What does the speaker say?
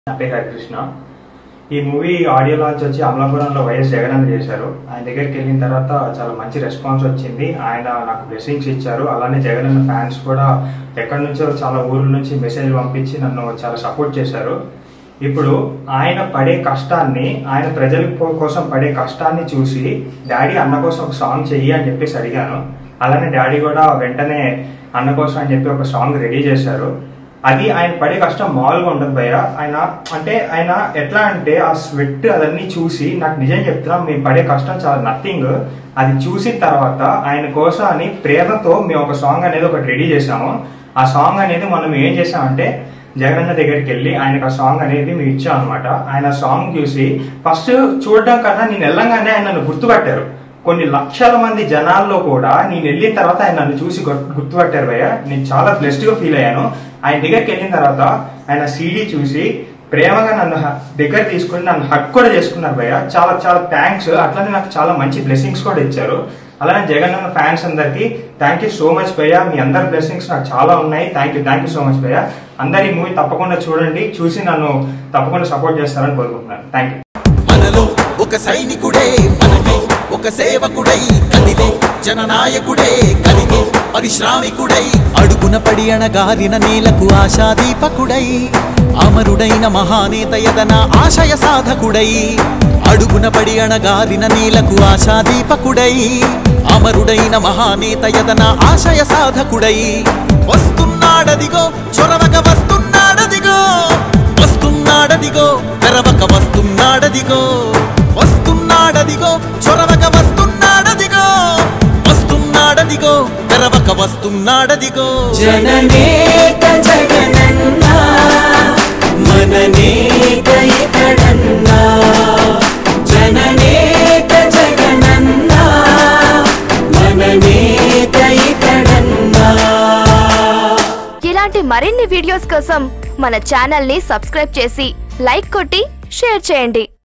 నా పేరు హరికృష్ణ ఈ మూవీ ఆడియో లాంచ్ వచ్చి అమలాపురంలో వైఎస్ జగన్ చేశారు ఆయన దగ్గరికి వెళ్ళిన తర్వాత చాలా మంచి రెస్పాన్స్ వచ్చింది ఆయన నాకు బ్లెస్సింగ్స్ ఇచ్చారు అలానే జగన్ అన్న ఫ్యాన్స్ కూడా ఎక్కడి నుంచో చాలా ఊర్ల నుంచి మెసేజ్ పంపించి నన్ను చాలా సపోర్ట్ చేశారు ఇప్పుడు ఆయన పడే కష్టాన్ని ఆయన ప్రజల కో- కోసం పడే కష్టాన్ని చూసి డాడీ అన్న కోసం ఒక సాంగ్ చెయ్యి అని చెప్పేసి అడిగాను అలానే డాడీ కూడా వెంటనే అన్న కోసం అని చెప్పి ఒక సాంగ్ రెడీ చేశారు అది ఆయన పడే కష్టం మామూలుగా ఉండదు భయ్య ఆయన అంటే ఆయన ఎట్లా అంటే ఆ స్వెట్ అదన్నీ చూసి నాకు నిజం చెప్తున్నా మేము పడే కష్టం చాలా నథింగ్ అది చూసిన తర్వాత ఆయన కోసం అని ప్రేరణతో మేము ఒక సాంగ్ అనేది ఒకటి రెడీ చేసాము ఆ సాంగ్ అనేది మనం ఏం చేసామంటే జగనన్న దగ్గరికి వెళ్ళి ఆయనకు ఆ సాంగ్ అనేది మేము ఇచ్చాం అనమాట ఆయన ఆ సాంగ్ చూసి ఫస్ట్ చూడడం కన్నా నేను వెళ్ళంగానే ఆయన నన్ను గుర్తుపట్టారు కొన్ని లక్షల మంది జనాల్లో కూడా నేను వెళ్ళిన తర్వాత ఆయన నన్ను చూసి గుర్తు- గుర్తుపట్టారు భయ్య నేను చాలా బ్లెస్డ్ గా ఫీల్ అయ్యాను ఆయన దగ్గరికి వెళ్ళిన తర్వాత ఆయన సీడీ చూసి ప్రేమగా నన్ను హ- దగ్గర తీసుకుని నన్ను హక్ కూడా చేసుకున్నారు భయ్య చాలా చాలా థ్యాంక్స్ అట్లానే నాకు చాలా మంచి బ్లెస్సింగ్స్ కూడా ఇచ్చారు అలానే జగన్ అన్న ఫ్యాన్స్ అందరికి థ్యాంక్ యూ సో మచ్ భయ్య మీ అందరి బ్లెస్సింగ్స్ నాకు చాలా ఉన్నాయి thank you thank you so much భయ్య అందరి ఈ మూవీ తప్పకుండా చూడండి చూసి నన్ను తప్పకుండా సపోర్ట్ చేస్తారని కోరుకుంటున్నాను థ్యాంక్ యూ మనలో ఒక సైనికుడే మనలో ఒక సేవకుడై కదిలే జననాయకుడే కలిగే పరిశ్రామికుడై అడుగున పడి అణగారిన నేలకు ఆశాదీపకుడై అమరుడైన మహానేత యదన ఆశయ సాధకుడై అడుగున పడి అణగారిన నేలకు ఆశాదీపకుడై అమరుడైన మహానేత యదన ఆశయ సాధకుడై వస్తున్నాడదిగో చొరవక వస్తున్నాడదిగో వస్తున్నాడదిగో తెరవక వస్తున్నాడదిగో వస్తున్నాడదిగో చొరవక వస్తున్నాడదిగో వస్తున్నాడదిగో తెరవక వస్తున్నాడదిగో జననేత జగనన్న మననేత ఇతడన్న జననేత జగనన్న మననేత ఇతడన్న ఇలాంటి మరిన్ని వీడియోస్ కోసం మన ఛానల్ ని సబ్స్క్రైబ్ చేసి లైక్ కొట్టి షేర్ చేయండి